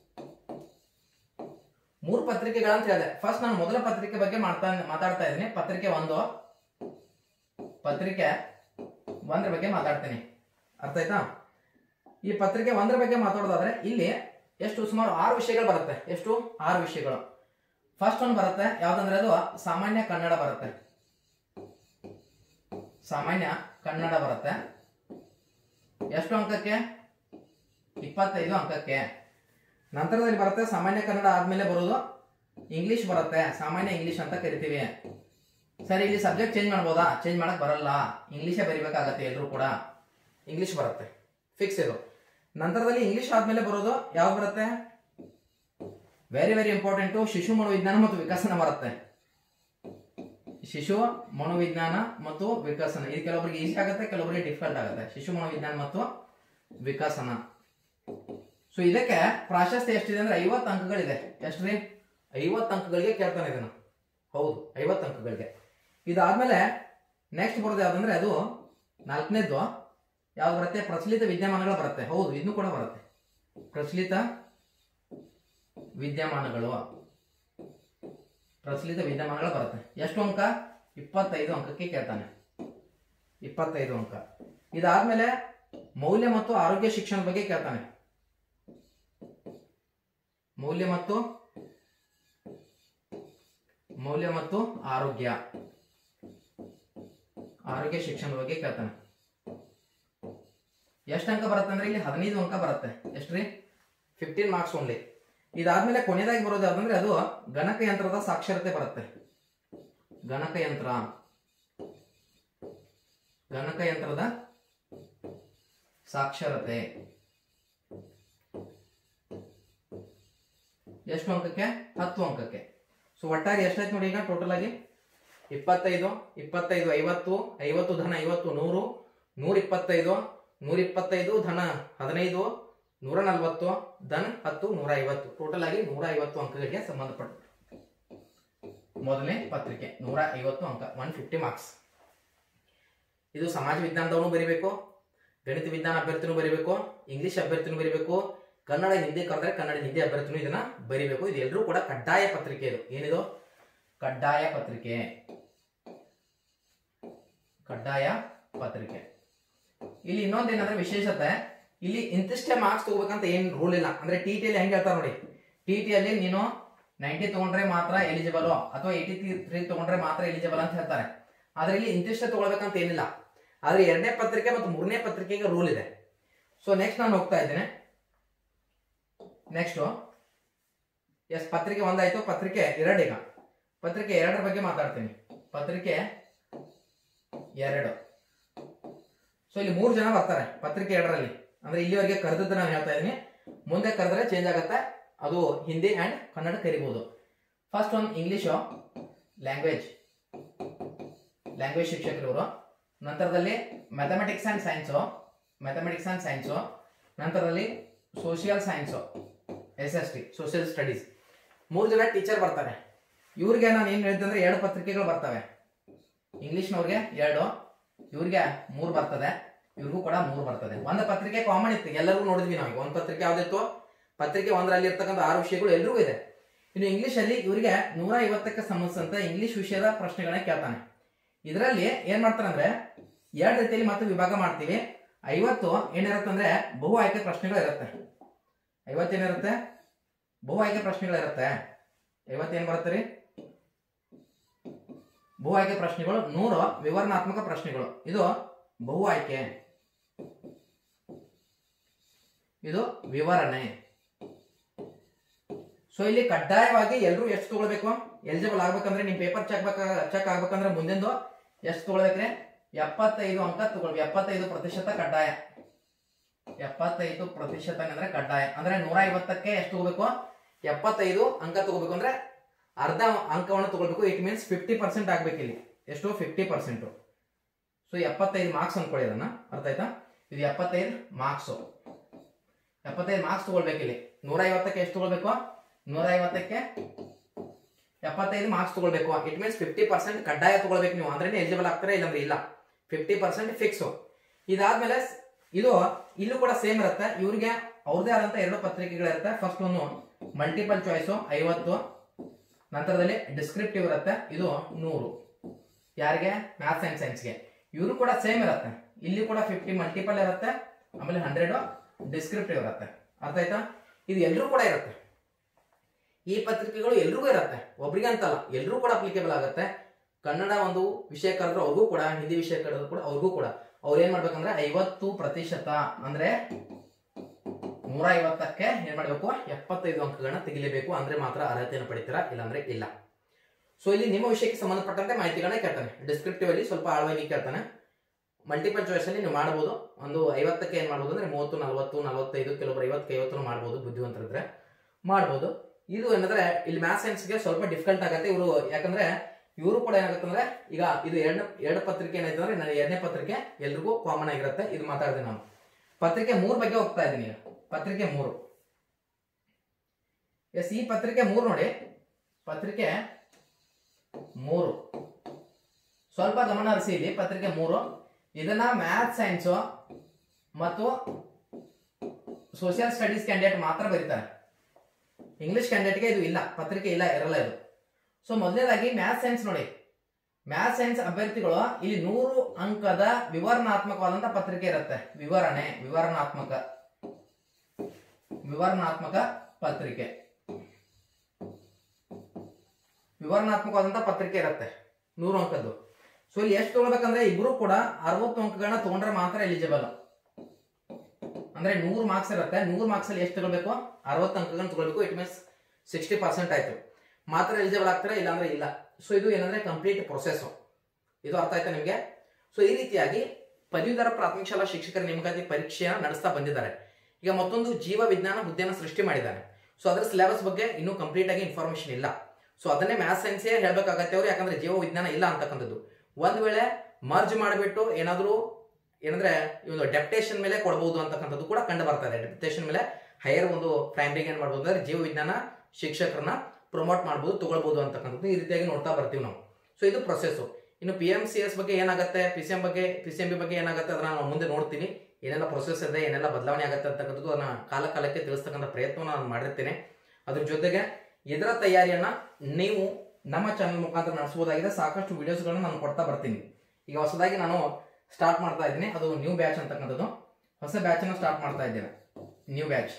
ಮೂರು ಪತ್ರಿಕೆಗಳಂತ ಹೇಳಿದೆ ಫಸ್ಟ್ ನಾನು ಮೊದಲ ಪತ್ರಿಕೆ ಬಗ್ಗೆ ಮಾಡ್ತಾ ಮಾತಾಡ್ತಾ ಇದ್ದೀನಿ ಪತ್ರಿಕೆ ಒಂದು ಪತ್ರಿಕೆ ಒಂದ್ರ ಬಗ್ಗೆ ಮಾತಾಡ್ತೀನಿ ಅರ್ಥ ಆಯ್ತಾ ಈ ಪತ್ರಿಕೆ ಒಂದ್ರ ಬಗ್ಗೆ ಮಾತಾಡೋದಾದ್ರೆ ಇಲ್ಲಿ ಎಷ್ಟು ಸುಮಾರು ಆರು ವಿಷಯಗಳು ಬರುತ್ತೆ ಎಷ್ಟು ಆರು ವಿಷಯಗಳು ಫಸ್ಟ್ ಒಂದು ಬರುತ್ತೆ ಯಾವ್ದಂದ್ರೆ ಅದು ಸಾಮಾನ್ಯ ಕನ್ನಡ ಬರುತ್ತೆ ಸಾಮಾನ್ಯ ಕನ್ನಡ ಬರುತ್ತೆ ಎಷ್ಟು ಅಂಕಕ್ಕೆ ಇಪ್ಪತ್ತೈದು ಅಂಕಕ್ಕೆ ನಂತರದಲ್ಲಿ ಬರುತ್ತೆ ಸಾಮಾನ್ಯ ಕನ್ನಡ ಆದ್ಮೇಲೆ ಬರೋದು ಇಂಗ್ಲಿಷ್ ಬರುತ್ತೆ ಸಾಮಾನ್ಯ ಇಂಗ್ಲಿಷ್ ಅಂತ ಕರಿತೀವಿ ಸರಿ ಇಲ್ಲಿ ಸಬ್ಜೆಕ್ಟ್ ಚೇಂಜ್ ಮಾಡ್ಬೋದಾ ಚೇಂಜ್ ಮಾಡಕ್ ಬರಲ್ಲ ಇಂಗ್ಲಿಷೇ ಬರಿಬೇಕಾಗತ್ತೆ ಎಲ್ರು ಕೂಡ ಇಂಗ್ಲಿಷ್ ಬರುತ್ತೆ ಫಿಕ್ಸ್ ಇದು ನಂತರದಲ್ಲಿ ಇಂಗ್ಲಿಷ್ ಆದ್ಮೇಲೆ ಬರೋದು ಯಾವ್ದು ಬರುತ್ತೆ ವೆರಿ ವೆರಿ ಇಂಪಾರ್ಟೆಂಟು ಶಿಶು ಮನೋವಿಜ್ಞಾನ ಮತ್ತು ವಿಕಸನ ಬರುತ್ತೆ ಶಿಶು ಮನೋವಿಜ್ಞಾನ ಮತ್ತು ವಿಕಸನ ಇದು ಕೆಲವೊಬ್ಬರಿಗೆ ಈಸಿ ಆಗುತ್ತೆ ಕೆಲವೊಬ್ಬರಿಗೆ ಡಿಫಿಕಲ್ಟ್ ಆಗುತ್ತೆ ಶಿಶು ಮನೋವಿಜ್ಞಾನ ಮತ್ತು ವಿಕಸನ ಸೊ ಇದಕ್ಕೆ ಪ್ರಾಶಸ್ತ್ಯ ಎಷ್ಟಿದೆ ಅಂದ್ರೆ ಐವತ್ತು ಅಂಕಗಳಿದೆ ಎಷ್ಟ್ರಿ ಐವತ್ತು ಅಂಕಗಳಿಗೆ ಕೇಳ್ತಾನೆ ಇದನ್ನ ಹೌದು ಐವತ್ತು ಅಂಕಗಳಿಗೆ ಇದಾದ್ಮೇಲೆ ನೆಕ್ಸ್ಟ್ ಬರೋದು ಯಾವ್ದಂದ್ರೆ ಅದು ನಾಲ್ಕನೇದು ಯಾವ್ದು ಬರುತ್ತೆ ಪ್ರಚಲಿತ ವಿದ್ಯಮಾನಗಳು ಬರುತ್ತೆ ಹೌದು ಇದನ್ನು ಕೂಡ ಬರುತ್ತೆ ಪ್ರಚಲಿತ ವಿದ್ಯಮಾನಗಳು ಪ್ರಚಲಿತ ವಿದ್ಯಮಾನಗಳು ಬರುತ್ತೆ ಎಷ್ಟು ಅಂಕ ಇಪ್ಪತ್ತೈದು ಅಂಕಕ್ಕೆ ಕೇಳ್ತಾನೆ ಇಪ್ಪತ್ತೈದು ಅಂಕ ಇದಾದ್ಮೇಲೆ ಮೌಲ್ಯ ಮತ್ತು ಆರೋಗ್ಯ ಶಿಕ್ಷಣದ ಬಗ್ಗೆ ಕೇಳ್ತಾನೆ ಮೌಲ್ಯ ಮತ್ತು ಮೌಲ್ಯ ಮತ್ತು ಆರೋಗ್ಯ ಆರೋಗ್ಯ ಶಿಕ್ಷಣದ ಬಗ್ಗೆ ಕೇಳ್ತಾನೆ ಎಷ್ಟು ಅಂಕ ಬರುತ್ತೆ ಅಂದ್ರೆ ಇಲ್ಲಿ ಹದಿನೈದು ಅಂಕ ಬರುತ್ತೆ ಎಷ್ಟ್ರಿ ಫಿಫ್ಟೀನ್ ಮಾರ್ಕ್ಸ್ ಓನ್ಲಿ ಇದಾದ್ಮೇಲೆ ಕೊನೆಯದಾಗಿ ಬರೋದು ಯಾವ್ದಂದ್ರೆ ಅದು ಗಣಕಯಂತ್ರದ ಸಾಕ್ಷರತೆ ಬರುತ್ತೆ ಗಣಕಯಂತ್ರ ಗಣಕಯಂತ್ರದ ಸಾಕ್ಷರತೆ ಎಷ್ಟು ಅಂಕಕ್ಕೆ ಹತ್ತು ಅಂಕಕ್ಕೆ ಸೊ ಒಟ್ಟಾರೆ ಎಷ್ಟಾಯ್ತು ನೋಡಿ ಈಗ ಟೋಟಲ್ ಆಗಿ ಇಪ್ಪತ್ತೈದು ಇಪ್ಪತ್ತೈದು ಐವತ್ತು ಐವತ್ತು ಧನ ಐವತ್ತು ನೂರು ನೂರ ಇಪ್ಪತ್ತೈದು ನೂರ ಇಪ್ಪತ್ತೈದು ಧನ ಹದಿನೈದು ನೂರ ನಲ್ವತ್ತು ಧನ ಹತ್ತು ನೂರ ಐವತ್ತು ಟೋಟಲ್ ಆಗಿ ನೂರ ಐವತ್ತು ಅಂಕಗಳಿಗೆ ಸಂಬಂಧಪಟ್ಟ ಮೊದಲನೇ ಪತ್ರಿಕೆ ನೂರ ಐವತ್ತು ಅಂಕ ಒನ್ ಫಿಫ್ಟಿ ಮಾರ್ಕ್ಸ್ ಇದು ಸಮಾಜ ವಿಜ್ಞಾನದವನು ಬರಿಬೇಕು ಗಣಿತ ವಿಜ್ಞಾನ ಅಭ್ಯರ್ಥಿನೂ ಬರಿಬೇಕು ಇಂಗ್ಲಿಷ್ ಅಭ್ಯರ್ಥಿನೂ ಬರಿಬೇಕು ಕನ್ನಡ ಹಿಂದಿ ಕರೆದ್ರೆ ಕನ್ನಡ ಹಿಂದಿ ಅಭ್ಯರ್ಥಿನೂ ಇದನ್ನ ಬರಿಬೇಕು ಇದು ಎಲ್ಲರೂ ಕೂಡ ಕಡ್ಡಾಯ ಪತ್ರಿಕೆ ಇದು ಏನಿದು ಕಡ್ಡಾಯ ಪತ್ರಿಕೆ ಕಡ್ಡಾಯ ಪತ್ರಿಕೆ ಇಲ್ಲಿ ಇನ್ನೊಂದೇನಂದ್ರೆ ವಿಶೇಷತೆ ಇಲ್ಲಿ ಇಂತಿಷ್ಟೇ ಮಾರ್ಕ್ಸ್ ತಗೋಬೇಕಂತ ಏನ್ ರೂಲ್ ಇಲ್ಲ ಅಂದ್ರೆ ಟಿ ಟಿಯಲ್ಲಿ ಹೆಂಗ್ ಹೇಳ್ತಾರೆ ನೋಡಿ ಟಿ ಟಿಯಲ್ಲಿ ನೀನು ನೈಂಟಿ ತಗೊಂಡ್ರೆ ಮಾತ್ರ ಎಲಿಜಿಬಲ್ ಅಥವಾ ಏಯ್ಟಿ ತ್ರೀ ತಗೊಂಡ್ರೆ ಮಾತ್ರ ಎಲಿಜಿಬಲ್ ಅಂತ ಹೇಳ್ತಾರೆ ಆದ್ರೆ ಇಲ್ಲಿ ಇಂತಿಷ್ಟೇ ತಗೊಳ್ಬೇಕಂತ ಏನಿಲ್ಲ ಆದ್ರೆ ಎರಡನೇ ಪತ್ರಿಕೆ ಮತ್ತು ಮೂರನೇ ಪತ್ರಿಕೆಗೆ ರೂಲ್ ಇದೆ ಸೊ ನೆಕ್ಸ್ಟ್ ನಾನು ಹೋಗ್ತಾ ಇದ್ದೇನೆ ನೆಕ್ಸ್ಟ್ ಎಸ್ ಪತ್ರಿಕೆ ಒಂದಾಯ್ತು ಪತ್ರಿಕೆ ಎರಡೀಗ ಪತ್ರಿಕೆ ಎರಡರ ಬಗ್ಗೆ ಮಾತಾಡ್ತೀನಿ ಪತ್ರಿಕೆ ಎರಡು ಸೊ ಇಲ್ಲಿ ಮೂರು ಜನ ಬರ್ತಾರೆ ಪತ್ರಿಕೆ ಎರಡರಲ್ಲಿ ಅಂದ್ರೆ ಇಲ್ಲಿವರೆಗೆ ಕರೆದದ್ದು ನಾನು ಹೇಳ್ತಾ ಇದ್ದೀನಿ ಮುಂದೆ ಕರೆದ್ರೆ ಚೇಂಜ್ ಆಗುತ್ತೆ ಅದು ಹಿಂದಿ ಅಂಡ್ ಕನ್ನಡ ಕರಿಬಹುದು ಫಸ್ಟ್ ಒಂದು ಇಂಗ್ಲಿಷು ಲ್ಯಾಂಗ್ವೇಜ್ ಲ್ಯಾಂಗ್ವೇಜ್ ಶಿಕ್ಷಕರು ಇವರು ನಂತರದಲ್ಲಿ mathematics and science mathematics and science ನಂತರದಲ್ಲಿ social science S S T social studies ಮೂರು ಜನ ಟೀಚರ್ ಬರ್ತಾರೆ ಇವ್ರಿಗೆ ನಾನು ಏನು ಹೇಳ್ತೀನಿ ಅಂದ್ರೆ ಎರಡು ಪತ್ರಿಕೆಗಳು ಬರ್ತವೆ ಇಂಗ್ಲಿಷ್ನವ್ರಿಗೆ ಎರಡು ಇವ್ರಿಗೆ ಮೂರು ಬರ್ತದೆ ಇವ್ರಿಗೂ ಕೂಡ ಮೂರು ಬರ್ತದೆ ಒಂದು ಪತ್ರಿಕೆ ಕಾಮನ್ ಇತ್ತು ಎಲ್ಲರಿಗೂ ನೋಡಿದ್ವಿ ನಾವು ಒಂದು ಪತ್ರಿಕೆ ಯಾವ್ದಿತ್ತು ಪತ್ರಿಕೆ ಒಂದರಲ್ಲಿ ಇರ್ತಕ್ಕಂಥ ಆರು ವಿಷಯಗಳು ಎಲ್ರಿಗೂ ಇದೆ ಇನ್ನು ಇಂಗ್ಲಿಷ್ ಅಲ್ಲಿ ಇವರಿಗೆ ನೂರ ಐವತ್ತಕ್ಕೆ ಸಂಬಂಧಿಸಿದಂತೆ ಇಂಗ್ಲಿಷ್ ವಿಷಯದ ಪ್ರಶ್ನೆಗಳನ್ನ ಕೇಳ್ತಾನೆ ಇದರಲ್ಲಿ ಏನ್ ಮಾಡ್ತಾರೆ ಅಂದ್ರೆ ಎರಡು ರೀತಿಯಲ್ಲಿ ಮತ್ತೆ ವಿಭಾಗ ಮಾಡ್ತೀವಿ ಐವತ್ತು ಏನಿರುತ್ತೆ ಅಂದ್ರೆ ಬಹು ಆಯ್ಕೆ ಪ್ರಶ್ನೆಗಳು ಇರುತ್ತೆ ಐವತ್ತೇನಿರುತ್ತೆ ಬಹು ಆಯ್ಕೆ ಪ್ರಶ್ನೆಗಳಿರುತ್ತೆ ಐವತ್ತೇನ್ ಬರುತ್ತೆ ರೀ ಬಹು ಆಯ್ಕೆ ಪ್ರಶ್ನೆಗಳು ನೂರು ವಿವರಣಾತ್ಮಕ ಪ್ರಶ್ನೆಗಳು ಇದು ಬಹು ಆಯ್ಕೆ ಇದು ವಿವರಣೆ ಸೊ ಇಲ್ಲಿ ಕಡ್ಡಾಯವಾಗಿ ಎಲ್ಲರೂ ಎಷ್ಟು ತಗೊಳ್ಬೇಕು ಎಲಿಜಿಬಲ್ ಆಗ್ಬೇಕಂದ್ರೆ ನಿಮ್ ಪೇಪರ್ ಚೆಕ್ ಚೆಕ್ ಆಗ್ಬೇಕಂದ್ರೆ ಮುಂದಿಂದು ಎಷ್ಟು ತಗೊಳ್ಬೇಕ್ರಿ ಎಪ್ಪತ್ತೈದು ಅಂಕ ತಗೊಳ್ಬೇಕು ಎಪ್ಪತ್ತೈದು ಪ್ರತಿಶತ ಕಡ್ಡಾಯ ಎಪ್ಪತ್ತೈದು ಪ್ರತಿಶತ ಅಂದ್ರೆ ಕಡ್ಡಾಯ ಅಂದ್ರೆ ನೂರ ಐವತ್ತಕ್ಕೆ ಎಷ್ಟು ತಗೋಬೇಕು ಎಪ್ಪತ್ತೈದು ಅಂಕ ತಗೋಬೇಕು ಅಂದ್ರೆ ಅರ್ಧ ಅಂಕವನ್ನು ತಗೊಳ್ಬೇಕು ಇಟ್ ಮೀನ್ಸ್ ಫಿಫ್ಟಿ ಪರ್ಸೆಂಟ್ ಆಗ್ಬೇಕು ಇಲ್ಲಿ ಎಷ್ಟು ಫಿಫ್ಟಿ ಪರ್ಸೆಂಟ್ ಸೊ ಎಪ್ಪತ್ತೈದು ಮಾರ್ಕ್ಸ್ ಅನ್ಕೊಳ್ಳಿ ಅದನ್ನ ಅರ್ಥ ಆಯ್ತಾ ಇದು ಎಪ್ಪತ್ತೈದು ಮಾರ್ಕ್ಸ್ ಎಪ್ಪತ್ತೈದು ಮಾರ್ಕ್ಸ್ ತಗೊಳ್ಬೇಕು ಇಲ್ಲಿ ನೂರ ಐವತ್ತಕ್ಕೆ ಎಷ್ಟು ತಗೊಳ್ಬೇಕು ನೂರ ಐವತ್ತಕ್ಕೆ ಎಪ್ಪತ್ತೈದು ಮಾರ್ಕ್ಸ್ ತಗೊಳ್ಬೇಕು ಇಟ್ ಮೀನ್ಸ್ ಫಿಫ್ಟಿ ಪರ್ಸೆಂಟ್ ಕಡ್ಡಾಯ ತಗೊಳ್ಬೇಕು ನೀವು ಅಂದ್ರೆ ಎಲಿಜಿಬಲ್ ಆಗ್ತಾರೆ ಇಲ್ಲಾಂದ್ರೆ ಇಲ್ಲ ಫಿಫ್ಟಿ ಪರ್ಸೆಂಟ್ ಫಿಕ್ಸ್ ಇದಾದ್ಮೇಲೆ ಸ್- ಇದು ಇಲ್ಲೂ ಕೂಡ ಸೇಮ್ ಇರುತ್ತೆ ಇವ್ರಿಗೆ ಅವ್ರದೇ ಆದಂತ ಎರಡು ಪತ್ರಿಕೆಗಳಿರುತ್ತೆ ಫಸ್ಟ್ ಒಂದು ಮಲ್ಟಿಪಲ್ ಚಾಯ್ಸು ಐವತ್ತು ನಂತರದಲ್ಲಿ ಡಿಸ್ಕ್ರಿಪ್ಟಿವ್ ಇರುತ್ತೆ ಇದು ನೂರು ಯಾರಿಗೆ ಮ್ಯಾಥ್ಸ್ ಅಂಡ್ ಸೈನ್ಸ್ಗೆ ಇವರು ಕೂಡ ಸೇಮ್ ಇರುತ್ತೆ ಇಲ್ಲಿ ಕೂಡ ಫಿಫ್ಟಿ ಮಲ್ಟಿಪಲ್ ಇರುತ್ತೆ ಆಮೇಲೆ ಹಂಡ್ರೆಡ್ ಡಿಸ್ಕ್ರಿಪ್ಟಿವ್ ಇರುತ್ತೆ ಅರ್ಥ ಆಯ್ತಾ ಇದು ಎಲ್ಲರೂ ಕೂಡ ಇರುತ್ತೆ ಈ ಪತ್ರಿಕೆಗಳು ಎಲ್ರಿಗೂ ಇರುತ್ತೆ ಒಬ್ರಿಗೆ ಅಂತಲ್ಲ ಎಲ್ಲರೂ ಕೂಡ ಅಪ್ಲಿಕೇಬಲ್ ಆಗುತ್ತೆ ಕನ್ನಡ ಒಂದು ವಿಷಯ ಕರೆದ್ರು ಅವ್ರಿಗೂ ಕೂಡ ಹಿಂದಿ ವಿಷಯ ಕರೆದ್ರು ಕೂಡ ಅವ್ರಿಗೂ ಕೂಡ ಅವ್ರು ಏನ್ ಮಾಡ್ಬೇಕಂದ್ರೆ ಐವತ್ತು ಪ್ರತಿಶತ ಅಂದ್ರೆ ನೂರ ಐವತ್ತಕ್ಕೆ ಏನ್ ಮಾಡ್ಬೇಕು ಎಪ್ಪತ್ತೈದು ಅಂಕಗಳನ್ನ ತೆಗಿಲೇಬೇಕು ಅಂದ್ರೆ ಮಾತ್ರ ಅರ್ಹತೆಯನ್ನು ಪಡಿತೀರಾ ಇಲ್ಲಾಂದ್ರೆ ಇಲ್ಲ ಸೊ ಇಲ್ಲಿ ನಿಮ್ಮ ವಿಷಯಕ್ಕೆ ಸಂಬಂಧಪಟ್ಟಂತೆ ಮಾಹಿತಿಗಳನ್ನ ಕೇಳ್ತಾನೆ ಡಿಸ್ಕ್ರಿಪ್ಟಿವ್ ಅಲ್ಲಿ ಸ್ವಲ್ಪ ಆಳವಾಗಿ ಕೇಳ್ತಾನೆ ಮಲ್ಟಿಪಲ್ ಚಾಯ್ಸ್ ಅಲ್ಲಿ ನೀವು ಮಾಡಬಹುದು ಒಂದು ಐವತ್ತಕ್ಕೆ ಏನ್ ಮಾಡ್ಬೋದು ಅಂದ್ರೆ ಮೂವತ್ತು ನಲವತ್ತು ನಲವತ್ತೈದು ಕೆಲವೊಬ್ರು ಐವತ್ತು ಐವತ್ತು ಮಾಡ್ಬೋದು ಬುದ್ಧಿವಂತರಿದ್ರೆ ಮಾಡ್ಬೋದು ಇದು ಏನಂದ್ರೆ ಇಲ್ಲಿ ಮ್ಯಾಥ್ ಸೈನ್ಸ್ಗೆ ಸ್ವಲ್ಪ ಡಿಫಿಕಲ್ಟ್ ಆಗುತ್ತೆ ಇವರು ಯಾಕಂದ್ರೆ ಇವರು ಕೂಡ ಏನಾಗುತ್ತೆ ಅಂದ್ರೆ ಈಗ ಇದು ಎರಡು ಎರಡು ಪತ್ರಿಕೆ ಏನಾಯ್ತು ಅಂದ್ರೆ ನನ್ನ ಎರಡನೇ ಪತ್ರಿಕೆ ಎಲ್ರಿಗೂ ಕಾಮನ್ ಆಗಿರುತ್ತೆ ಇದು ಮಾತಾಡಿದೆ ನಾನು ಪತ್ರಿಕೆ ಮೂರ್ ಬಗ್ಗೆ ಹೋಗ್ತಾ ಇದ್ದೀನಿ ಈಗ ಪತ್ರಿಕೆ ಮೂರು ಎಸ್ ಈ ಪತ್ರಿಕೆ ಮೂರು ನೋಡಿ ಪತ್ರಿಕೆ ಮೂರು ಸ್ವಲ್ಪ ಗಮನ ಹರಿಸಿ ಇಲ್ಲಿ ಪತ್ರಿಕೆ ಮೂರು ಇದನ್ನ ಮ್ಯಾಥ್ ಸೈನ್ಸ್ ಮತ್ತು ಸೋಷಿಯಲ್ ಸ್ಟಡೀಸ್ ಕ್ಯಾಂಡಿಡೇಟ್ ಮಾತ್ರ ಬರೀತಾರೆ ಇಂಗ್ಲಿಷ್ ಕ್ಯಾಂಡಿಡೇಟ್ಗೆ ಇದು ಇಲ್ಲ ಪತ್ರಿಕೆ ಇಲ್ಲ ಇರಲ್ಲ ಇದು ಸೊ ಮೊದಲನೇದಾಗಿ ಮ್ಯಾಥ್ ಸೈನ್ಸ್ ನೋಡಿ ಮ್ಯಾಥ್ ಸೈನ್ಸ್ ಅಭ್ಯರ್ಥಿಗಳು ಇಲ್ಲಿ ನೂರು ಅಂಕದ ವಿವರಣಾತ್ಮಕವಾದಂತ ಪತ್ರಿಕೆ ಇರುತ್ತೆ ವಿವರಣೆ ವಿವರಣಾತ್ಮಕ ವಿವರಣಾತ್ಮಕ ಪತ್ರಿಕೆ ವಿವರ ವಿವರಣಾತ್ಮಕವಾದಂತಹ ಪತ್ರಿಕೆ ಇರುತ್ತೆ ನೂರು ಅಂಕದ್ದು ಸೊ ಇಲ್ಲಿ ಎಷ್ಟು ತಗೊಳ್ಬೇಕಂದ್ರೆ ಇಬ್ರು ಕೂಡ ಅರವತ್ತು ಅಂಕಗಳನ್ನ ತಗೊಂಡ್ರೆ ಮಾತ್ರ ಎಲಿಜಿಬಲ್ ಅಂದ್ರೆ ನೂರು ಮಾರ್ಕ್ಸ್ ಇರುತ್ತೆ ನೂರು ಮಾರ್ಕ್ಸ್ ಅಲ್ಲಿ ಎಷ್ಟು ತಗೊಳ್ಬೇಕು ಅರವತ್ತು ಅಂಕಗಳನ್ನ ತಗೊಳ್ಬೇಕು ಇಟ್ ಮೀನ್ಸ್ ಸಿಕ್ಸ್ಟಿ ಪರ್ಸೆಂಟ್ ಆಯ್ತು ಮಾತ್ರ ಎಲಿಜಿಬಲ್ ಆಗ್ತಾರೆ ಇಲ್ಲಾಂದ್ರೆ ಇಲ್ಲ ಸೊ ಇದು ಏನಂದ್ರೆ ಕಂಪ್ಲೀಟ್ ಪ್ರೊಸೆಸ್ ಇದು ಅರ್ಥ ಆಯ್ತಾ ನಿಮಗೆ ಸೊ ಈ ರೀತಿಯಾಗಿ ಪದವೀಧರ ಪ್ರಾಥಮಿಕ ಶಾಲಾ ಶಿಕ್ಷಕರ ನೇಮಕಾತಿ ಪರೀಕ್ಷೆಯನ್ನು ನಡೆಸ್ತಾ ಬಂದಿದ್ದಾರೆ ಈಗ ಮತ್ತೊಂದು ಜೀವ ವಿಜ್ಞಾನ ಹುದ್ದೆಯನ್ನು ಸೃಷ್ಟಿ ಮಾಡಿದ್ದಾರೆ ಸೊ ಅದರ ಸಿಲೆಬಸ್ ಬಗ್ಗೆ ಇನ್ನೂ ಕಂಪ್ಲೀಟ್ ಆಗಿ ಇನ್ಫಾರ್ಮೇಶನ್ ಇಲ್ಲ ಸೊ ಅದನ್ನೇ ಮ್ಯಾಥ್ಸ್ ಸೈನ್ಸೇ ಹೇಳ್ಬೇಕಾಗತ್ತೆ ಅವ್ರು ಯಾಕಂದ್ರೆ ಜೀವ ವಿಜ್ಞಾನ ಇಲ್ಲ ಅಂತಕ್ಕಂಥದ್ದು ಒಂದ್ ವೇಳೆ ಮರ್ಜ್ ಮಾಡಿಬಿಟ್ಟು ಏನಾದರೂ ಏನಂದ್ರೆ ಈ ಒಂದು ಡೆಪ್ಟೇಷನ್ ಮೇಲೆ ಕೊಡಬಹುದು ಅಂತಕ್ಕಂಥದ್ದು ಕೂಡ ಕಂಡು ಬರ್ತಾ ಇದೆ ಡೆಪ್ಟೇಷನ್ ಮೇಲೆ ಹೈಯರ್ ಒಂದು ಪ್ರೈಮರಿಗೆ ಏನ್ ಮಾಡ್ಬೋದು ಅಂದ್ರೆ ಜೀವ ವಿಜ್ಞಾನ ಶಿಕ್ಷಕರನ್ನ ಪ್ರಮೋಟ್ ಮಾಡ್ಬೋದು ತಗೊಳ್ಬಹುದು ಅಂತಕ್ಕಂಥದ್ದು ಈ ರೀತಿಯಾಗಿ ನೋಡ್ತಾ ಬರ್ತೀವಿ ನಾವು ಸೊ ಇದು ಪ್ರೊಸೆಸ್ ಇನ್ನು ಪಿ ಎಂ ಸಿ ಎಸ್ ಬಗ್ಗೆ ಏನಾಗುತ್ತೆ ಪಿ ಸಿ ಎಂ ಬಗ್ಗೆ ಪಿ ಸಿ ಎಂ ಬಿ ಬಗ್ಗೆ ಏನಾಗುತ್ತೆ ಅದನ್ನ ನಾವು ಮುಂದೆ ನೋಡ್ತೀನಿ ಏನೆಲ್ಲ ಪ್ರೊಸೆಸ್ ಇದೆ ಏನೆಲ್ಲ ಬದಲಾವಣೆ ಆಗುತ್ತೆ ಅಂತಕ್ಕಂಥದ್ದು ಅದನ್ನ ಕಾಲ ಕಾಲಕ್ಕೆ ತಿಳಿಸ್ತಕ್ಕಂಥ ಪ್ರಯತ್ನವನ್ನು ನಾನು ಮಾಡಿರ್ತೇನೆ ಅದ್ರ ಜೊತೆಗೆ ಇದರ ತಯಾರಿಯನ್ನ ನೀವು ನಮ್ಮ ಚಾನಲ್ ಮುಖಾಂತರ ನಡೆಸಬಹುದಾಗಿದೆ ಸಾಕಷ್ಟು ವಿಡಿಯೋಸ್ಗಳನ್ನ ನಾನು ಕೊಡ್ತಾ ಬರ್ತೀನಿ ಈಗ ಹೊಸದಾಗಿ ನಾನು ಸ್ಟಾರ್ಟ್ ಮಾಡ್ತಾ ಇದ್ದೀನಿ ಅದು ನ್ಯೂ ಬ್ಯಾಚ್ ಅಂತಕ್ಕಂಥದ್ದು ಹೊಸ ಬ್ಯಾಚ್ ಅನ್ನು ಸ್ಟಾರ್ಟ್ ಮಾಡ್ತಾ ಇದ್ದೇನೆ ನ್ಯೂ ಬ್ಯಾಚ್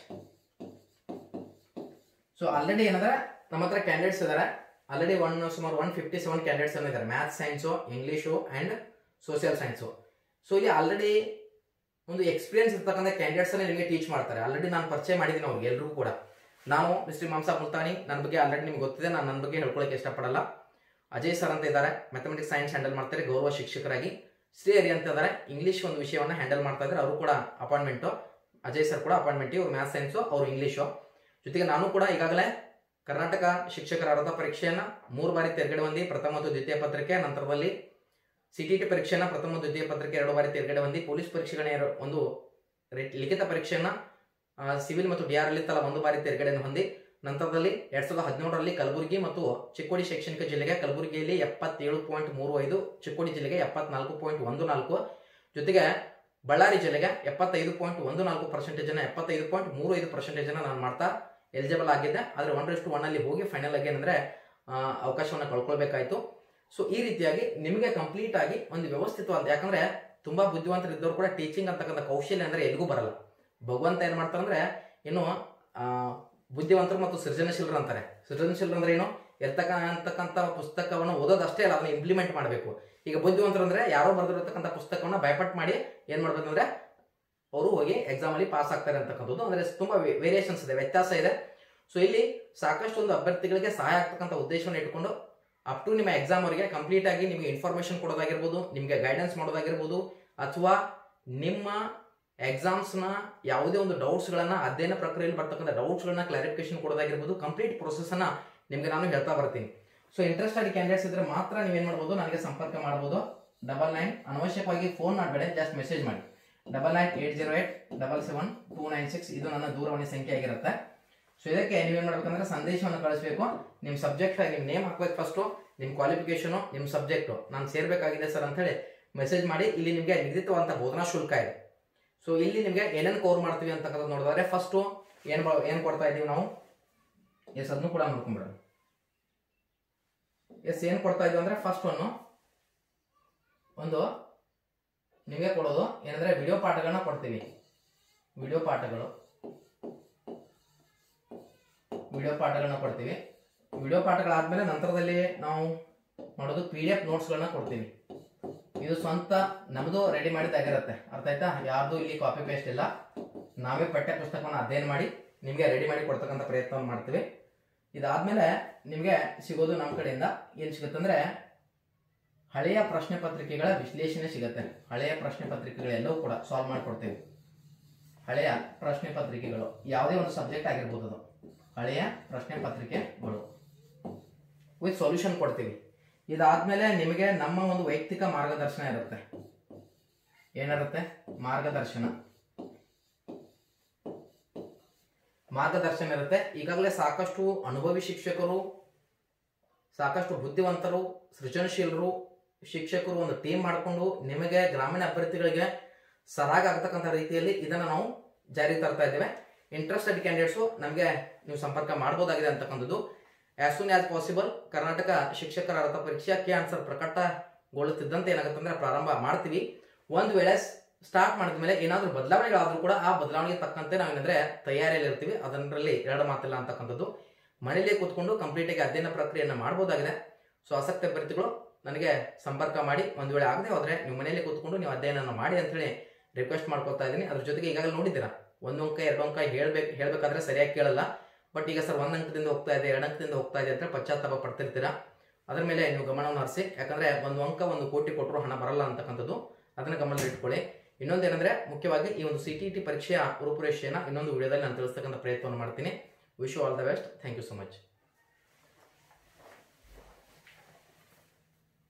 ಸೊ ಆಲ್ರೆಡಿ ಏನಂದ್ರೆ ನಮ್ಮ ಹತ್ರ ಕ್ಯಾಂಡಿಡೇಟ್ಸ್ ಇದ್ದಾರೆ ಆಲ್ರೆಡಿ ಒನ್ ಸುಮಾರು ಒನ್ ಫಿಫ್ಟಿ ಸೆವೆನ್ ಕ್ಯಾಂಡಿಡೇಟ್ಸ್ ಇದ್ದಾರೆ maths science English and social science so ಇಲ್ಲಿ ಆಲ್ರೆಡಿ ಒಂದು ಎಕ್ಸ್ಪೀರಿಯನ್ಸ್ ಇರ್ತಕ್ಕಂಥ ಕ್ಯಾಂಡಿಡೇಟ್ಸ್ ನಿಮಗೆ ಟೀಚ್ ಮಾಡ್ತಾರೆ ಆಲ್ರೆಡಿ ನಾನು ಪರಿಚಯ ಮಾಡಿದ್ದೀನಿ ಅವ್ರಿಗೆ ಎಲ್ರಿಗೂ ಕೂಡ ನಾನು ಮಿಸ್ಟರ್ ಮಾಂಸಾ ಮುಲ್ತಾನಿ ನನ್ನ ಬಗ್ಗೆ ಆಲ್ರೆಡಿ ನಿಮ್ಗೆ ಗೊತ್ತಿದೆ ನಾನು ನನ್ನ ಬಗ್ಗೆ ಹೇಳ್ಕೊಳಕ್ಕೆ ಇಷ್ಟಪಡಲ್ಲ ಅಜಯ್ ಸರ್ ಅಂತ ಇದ್ದಾರೆ ಮ್ಯಾಥಮೆಟಿಕ್ಸ್ ಸೈನ್ಸ್ ಹ್ಯಾಂಡಲ್ ಮಾಡ್ತಾರೆ ಗೌರವ ಶಿಕ್ಷಕರಾಗಿ ಶ್ರೀ ಹರಿ ಅಂತ ಇದ್ದಾರೆ ಇಂಗ್ಲಿಷ್ ಒಂದು ವಿಷಯವನ್ನು ಹ್ಯಾಂಡಲ್ ಮಾಡ್ತಾ ಇದ್ದಾರೆ ಅವರು ಕೂಡ ಅಪಾಯಿಂಟ್ಮೆಂಟು ಅಜಯ್ ಸರ್ ಕೂಡ ಅಪಾಯಿಂಟ್ಮೆಂಟ್ ಇವ್ರು ಮ್ಯಾಥ್ಸ್ ಸೈನ್ಸು ಅವ್ರು ಇಂಗ್ಲೀಷು ಜೊತೆಗೆ ನಾನು ಕೂಡ ಈಗಾಗಲೇ ಕರ್ನಾಟಕ ಶಿಕ್ಷಕರ ಅರ್ಹತಾ ಪರೀಕ್ಷೆಯನ್ನ ಮೂರು ಬಾರಿ ತೆರಗಡೆ ಹೊಂದಿ ಪ್ರಥಮ ಮತ್ತು ದ್ವಿತೀಯ ಪತ್ರಿಕೆ ನಂತರದಲ್ಲಿ ಸಿಟಿಟಿ ಪರೀಕ್ಷೆಯನ್ನ ಪ್ರಥಮ ಮತ್ತು ದ್ವಿತೀಯ ಪತ್ರಿಕೆ ಎರಡು ಬಾರಿ ತೆರಗಡೆ ಹೊಂದಿ ಪೊಲೀಸ್ ಪರೀಕ್ಷೆಗಳನ್ನ ಎರಡು- ಒಂದು ರಿ- ಲಿಖಿತ ಪರೀಕ್ಷೆಯನ್ನ ಆ, ಸಿವಿಲ್ ಮತ್ತು ಡಿ ಆರ್ ಅಲ್ಲಿ ತಲಾ ಒಂದು ಬಾರಿ ತೆರಗಡೆಯನ್ನು ಹೊಂದಿ ನಂತರದಲ್ಲಿ ಎರಡ್ ಸಾವಿರದ ಹದಿನೇಳರಲ್ಲಿ ಕಲಬುರಗಿ ಮತ್ತು ಚಿಕ್ಕೋಡಿ ಶೈಕ್ಷಣಿಕ ಜಿಲ್ಲೆಗೆ ಕಲಬುರಗಿಯಲ್ಲಿ ಎಪ್ಪತ್ತೇಳು ಪಾಯಿಂಟ್ ಮೂರು ಐದು ಚಿಕ್ಕೋಡಿ ಜಿಲ್ಲೆಗೆ ಎಪ್ಪತ್ನಾಲ್ಕು ಪಾಯಿಂಟ್ ಒಂದು ನಾಲ್ಕು ಜೊತೆಗೆ ಬಳ್ಳಾರಿ ಜಿಲ್ಲೆಗೆ ಎಪ್ಪತ್ತೈದು ಪಾಯಿಂಟ್ ಒಂದು ನಾಲ್ಕು ಪರ್ಸೆಂಟೇಜ್ ಅನ್ನ ಎಪ್ಪತ್ತೈದು ಪಾಯಿಂಟ್ ಮೂರು ಐದು ಪರ್ಸೆಂಟೇಜ್ ಅನ್ನ ನಾನು ಮಾಡ್ತಾ ಎಲಿಜಿಬಲ್ ಆಗಿದ್ದೆ ಆದರೆ ಒನ್ ಟು ಒನ್ ಅಲ್ಲಿ ಹೋಗಿ ಫೈನಲ್ ಆಗಿ ಏನಂದ್ರೆ ಆ, ಅವಕಾಶವನ್ನ ಕಳ್ಕೊಳ್ಬೇಕಾಯ್ತು ಸೊ ಈ ರೀತಿಯಾಗಿ ನಿಮಗೆ ಕಂಪ್ಲೀಟ್ ಆಗಿ ಒಂದು ವ್ಯವಸ್ಥಿತವಾದ ಯಾಕಂದ್ರೆ ತುಂಬಾ ಬುದ್ಧಿವಂತರಿದ್ದವರು ಕೂಡ ಟೀಚಿಂಗ್ ಅಂತಕ್ಕಂಥ ಕೌಶಲ್ಯ ಅಂದ್ರೆ ಎಲ್ಲಿಗೂ ಬರಲ್ಲ ಭಗವಂತ ಏನ್ ಮಾಡ್ತಾರೆ ಅಂದ್ರೆ ಏನು ಆ, ಬುದ್ಧಿವಂತರು ಮತ್ತು ಸೃಜನಶೀಲರು ಅಂತಾರೆ ಸೃಜನಶೀಲರು ಅಂದ್ರೆ ಏನು ಇರ್ತಕ್ಕಂಥ ಪುಸ್ತಕವನ್ನು ಓದೋದಷ್ಟೇ ಅಲ್ಲ ಅದನ್ನ ಇಂಪ್ಲಿಮೆಂಟ್ ಮಾಡಬೇಕು ಈಗ ಬುದ್ಧಿವಂತರು ಅಂದ್ರೆ ಯಾರೋ ಬರೆದಿರತಕ್ಕಂಥ ಪುಸ್ತಕವನ್ನ ಬೈಪಟ್ ಮಾಡಿ ಏನ್ ಮಾಡ್ಬೇಕಂದ್ರೆ ಅವರು ಹೋಗಿ ಎಕ್ಸಾಮ್ ಅಲ್ಲಿ ಪಾಸ್ ಆಗ್ತಾರೆ ಅಂತಕ್ಕಂಥದ್ದು ಅಂದ್ರೆ ತುಂಬಾ ವೇರಿಯೇಷನ್ಸ್ ಇದೆ ವ್ಯತ್ಯಾಸ ಇದೆ ಸೊ ಇಲ್ಲಿ ಸಾಕಷ್ಟು ಒಂದು ಅಭ್ಯರ್ಥಿಗಳಿಗೆ ಸಹಾಯ ಆಗ್ತಕ್ಕಂಥ ಉದ್ದೇಶವನ್ನು ಇಟ್ಕೊಂಡು ಅಪ್ ಟು ನಿಮ್ಮ ಎಕ್ಸಾಮ್ ಅವರಿಗೆ ಕಂಪ್ಲೀಟ್ ಆಗಿ ನಿಮಗೆ ಇನ್ಫಾರ್ಮೇಶನ್ ಕೊಡೋದಾಗಿರ್ಬೋದು ನಿಮಗೆ ಗೈಡೆನ್ಸ್ ಮಾಡೋದಾಗಿರ್ಬೋದು ಅಥವಾ ನಿಮ್ಮ ಎಕ್ಸಾಮ್ಸ್ ನ ಯಾವುದೇ ಒಂದು ಡೌಟ್ಸ್ ಗಳನ್ನ ಅಧ್ಯಯನ ಪ್ರಕ್ರಿಯೆಯಲ್ಲಿ ಬರ್ತಕ್ಕಂಥ ಡೌಟ್ಸ್ ಗಳನ್ನ ಕ್ಲಾರಿಫಿಕೇಶನ್ ಕೊಡೋದಾಗಿರ್ಬೋದು ಕಂಪ್ಲೀಟ್ ಪ್ರೊಸೆಸ್ ಅನ್ನ ನಿಮ್ಗೆ ನಾನು ಹೇಳ್ತಾ ಬರ್ತೀನಿ ಸೊ ಇಂಟ್ರೆಸ್ಟೆಡ್ ಕ್ಯಾಂಡಿಡೇಟ್ಸ್ ಇದ್ರೆ ಮಾತ್ರ ನೀವೇನ್ ಮಾಡ್ಬೋದು ನನಗೆ ಸಂಪರ್ಕ ಮಾಡ್ಬೋದು ಡಬಲ್ ನೈನ್ ಅನವಶ್ಯಕವಾಗಿ ಫೋನ್ ಮಾಡಬೇಡಿ ಜಸ್ಟ್ ಮೆಸೇಜ್ ಮಾಡಿ double nine eight zero eight double seven two nine six ಇದು ನನ್ನ ದೂರವಾಣಿ ಸಂಖ್ಯೆ ಆಗಿರುತ್ತೆ ಸೊ ಇದಕ್ಕೆ ನೀವೇನ್ ಮಾಡ್ಬೇಕಂದ್ರೆ ಸಂದೇಶವನ್ನು ಕಳಿಸ್ಬೇಕು ನಿಮ್ಮ ಸಬ್ಜೆಕ್ಟ್ ನಿಮ್ಮ ನೇಮ್ ಹಾಕ್ಬೇಕು ಫಸ್ಟು ನಿಮ್ಮ ಕ್ವಾಲಿಫಿಕೇಶನು ನಿಮ್ಮ ಸಬ್ಜೆಕ್ಟು ನಾನು ಸೇರ್ಬೇಕಾಗಿದೆ ಸರ್ ಅಂತ ಹೇಳಿ ಮೆಸೇಜ್ ಮಾಡಿ ಇಲ್ಲಿ ನಿಮಗೆ ನಿಗದಿತವಾದಂಥ ಬೋಧನಾ ಶುಲ್ಕ ಇದೆ ಸೊ ಇಲ್ಲಿ ನಿಮಗೆ ಏನೇನು ಕವರ್ ಮಾಡ್ತೀವಿ ಅಂತಕ್ಕಂಥದ್ದು ನೋಡಿದ್ರೆ ಫಸ್ಟು ಏನು ಏನು ಕೊಡ್ತಾ ಇದೀವಿ ನಾವು ಎಸ್ ಅದನ್ನು ಕೂಡ ನೋಡ್ಕೊಂಡ್ಬಿಡೋಣ ಎಸ್ ಏನು ಕೊಡ್ತಾ ಇದೀವಿ ಅಂದ್ರೆ ಫಸ್ಟ್ ಒನ್ನು ಒಂದು ನಿಮಗೆ ಕೊಡೋದು ಏನಂದ್ರೆ ವಿಡಿಯೋ ಪಾಠಗಳನ್ನ ಕೊಡ್ತೀವಿ ವಿಡಿಯೋ ಪಾಠಗಳು ವಿಡಿಯೋ ಪಾಠಗಳನ್ನ ಕೊಡ್ತೀವಿ ವಿಡಿಯೋ ಪಾಠಗಳಾದ್ಮೇಲೆ ನಂತರದಲ್ಲಿ ನಾವು ಮಾಡೋದು ಪಿ ಡಿ ಎಫ್ ನೋಟ್ಸ್ಗಳನ್ನ ಕೊಡ್ತೀವಿ ಇದು ಸ್ವಂತ ನಮ್ದು ರೆಡಿ ಮಾಡಿದ್ದಾಗಿರುತ್ತೆ ಅರ್ಥ ಆಯ್ತಾ ಯಾರ್ದು ಇಲ್ಲಿ ಕಾಪಿ ಪೇಸ್ಟ್ ಇಲ್ಲ ನಾವೇ ಪಠ್ಯ ಪುಸ್ತಕವನ್ನು ಅಧ್ಯಯನ ಮಾಡಿ ನಿಮಗೆ ರೆಡಿ ಮಾಡಿ ಕೊಡ್ತಕ್ಕಂಥ ಪ್ರಯತ್ನವನ್ನು ಮಾಡ್ತೀವಿ ಇದಾದ್ಮೇಲೆ ನಿಮಗೆ ಸಿಗೋದು ನಮ್ಮ ಕಡೆಯಿಂದ ಏನು ಸಿಗುತ್ತಂದ್ರೆ ಹಳೆಯ ಪ್ರಶ್ನೆ ಪತ್ರಿಕೆಗಳ ವಿಶ್ಲೇಷಣೆ ಸಿಗುತ್ತೆ ಹಳೆಯ ಪ್ರಶ್ನೆ ಪತ್ರಿಕೆಗಳೆಲ್ಲವೂ ಕೂಡ ಸಾಲ್ವ್ ಮಾಡಿಕೊಡ್ತೇವೆ ಹಳೆಯ ಪ್ರಶ್ನೆ ಪತ್ರಿಕೆಗಳು ಯಾವುದೇ ಒಂದು ಸಬ್ಜೆಕ್ಟ್ ಆಗಿರ್ಬೋದು ಅದು ಹಳೆಯ ಪ್ರಶ್ನೆ ಪತ್ರಿಕೆಗಳು ವಿತ್ ಸೊಲ್ಯೂಷನ್ ಕೊಡ್ತೀವಿ ಇದಾದ್ಮೇಲೆ ನಿಮಗೆ ನಮ್ಮ ಒಂದು ವೈಯಕ್ತಿಕ ಮಾರ್ಗದರ್ಶನ ಇರುತ್ತೆ ಏನಿರುತ್ತೆ ಮಾರ್ಗದರ್ಶನ ಮಾರ್ಗದರ್ಶನ ಇರುತ್ತೆ ಈಗಾಗಲೇ ಸಾಕಷ್ಟು ಅನುಭವಿ ಶಿಕ್ಷಕರು ಸಾಕಷ್ಟು ಬುದ್ಧಿವಂತರು ಸೃಜನಶೀಲರು ಶಿಕ್ಷಕರು ಒಂದು ಟೀಮ್ ಮಾಡಿಕೊಂಡು ನಿಮಗೆ ಗ್ರಾಮೀಣ ಅಭ್ಯರ್ಥಿಗಳಿಗೆ ಸರಾಗ ಆಗ್ತಕ್ಕಂಥ ರೀತಿಯಲ್ಲಿ ಇದನ್ನು ನಾವು ಜಾರಿ ತರ್ತಾ ಇದ್ದೇವೆ ಇಂಟ್ರೆಸ್ಟೆಡ್ ಕ್ಯಾಂಡಿಡೇಟ್ಸು ನಮಗೆ ನೀವು ಸಂಪರ್ಕ ಮಾಡ್ಬೋದಾಗಿದೆ ಅಂತಕ್ಕಂಥದ್ದು as soon as possible Karnataka ಶಿಕ್ಷಕರ ಅರ್ಹತಾ ಪರೀಕ್ಷೆ ಕೆ ಆನ್ಸರ್ ಪ್ರಕಟಗೊಳ್ಳುತ್ತಿದ್ದಂತೆ ಏನಾಗುತ್ತೆ ಅಂದ್ರೆ ಪ್ರಾರಂಭ ಮಾಡ್ತೀವಿ ಒಂದು ವೇಳೆ ಸ್ಟಾರ್ಟ್ ಮಾಡಿದ ಮೇಲೆ ಏನಾದರೂ ಬದಲಾವಣೆಗಳಾದ್ರೂ ಕೂಡ ಆ ಬದಲಾವಣೆಗೆ ತಕ್ಕಂತೆ ನಾವೇನಂದ್ರೆ ತಯಾರಿಯಲ್ಲಿ ಇರ್ತೀವಿ ಅದರಲ್ಲಿ ಎರಡು ಮಾತಿಲ್ಲ ಅಂತಕ್ಕಂಥದ್ದು ಮನೇಲೇ ಕೂತ್ಕೊಂಡು ಕಂಪ್ಲೀಟಾಗಿ ಅಧ್ಯಯನ ಪ್ರಕ್ರಿಯೆಯನ್ನು ಮಾಡ್ಬೋದಾಗಿದೆ ಸೊ ಆಸಕ್ತ ಅಭ್ಯರ್ಥಿಗಳು ನನಗೆ ಸಂಪರ್ಕ ಮಾಡಿ ಒಂದು ವೇಳೆ ಆಗದೆ ಹೋದರೆ ನೀವು ಮನೆಯಲ್ಲೇ ಕೂತ್ಕೊಂಡು ನೀವು ಅಧ್ಯಯನ ಮಾಡಿ ಅಂತೇಳಿ ರಿಕ್ವೆಸ್ಟ್ ಮಾಡ್ಕೊತಾ ಇದ್ದೀನಿ ಅದ್ರ ಜೊತೆಗೆ ಈಗಾಗಲೇ ನೋಡಿದ್ದೀರಾ ಒಂದು ಅಂಕ ಎರಡು ಅಂಕ ಹೇಳ್ಬೇಕು ಹೇಳ್ಬೇಕಾದ್ರೆ ಸರಿಯಾಗಿ ಕೇಳಲ್ಲ ಬಟ್ ಈಗ ಸರ್ ಒಂದು ಅಂಕದಿಂದ ಹೋಗ್ತಾ ಇದೆ ಎರಡು ಅಂಕದಿಂದ ಹೋಗ್ತಾ ಇದೆ ಅಂತ ಪಶ್ಚಾತ್ತಾಪ ಪಡ್ತಿರ್ತೀರಾ ಅದ್ರ ಮೇಲೆ ನೀವು ಗಮನವನ್ನು ಹರಿಸಿ ಯಾಕಂದ್ರೆ ಒಂದು ಅಂಕ ಒಂದು ಕೋಟಿ ಕೊಟ್ಟರು ಹಣ ಬರಲ್ಲ ಅಂತಕ್ಕಂಥದ್ದು ಅದನ್ನ ಗಮನದಲ್ಲಿ ಇಟ್ಕೊಳ್ಳಿ ಇನ್ನೊಂದೇನೆಂದ್ರೆ ಮುಖ್ಯವಾಗಿ ಈ ಒಂದು ಸಿ ಟಿ ಟಿ ಪರೀಕ್ಷೆಯ ರೂಪುರೇಷೆಯನ್ನು ಇನ್ನೊಂದು ವಿಡಿಯೋದಲ್ಲಿ ನಾನು ತಿಳಿಸ್ತಕ್ಕಂಥ ಪ್ರಯತ್ನವನ್ನು ಮಾಡ್ತೀನಿ wish all the best thank you so much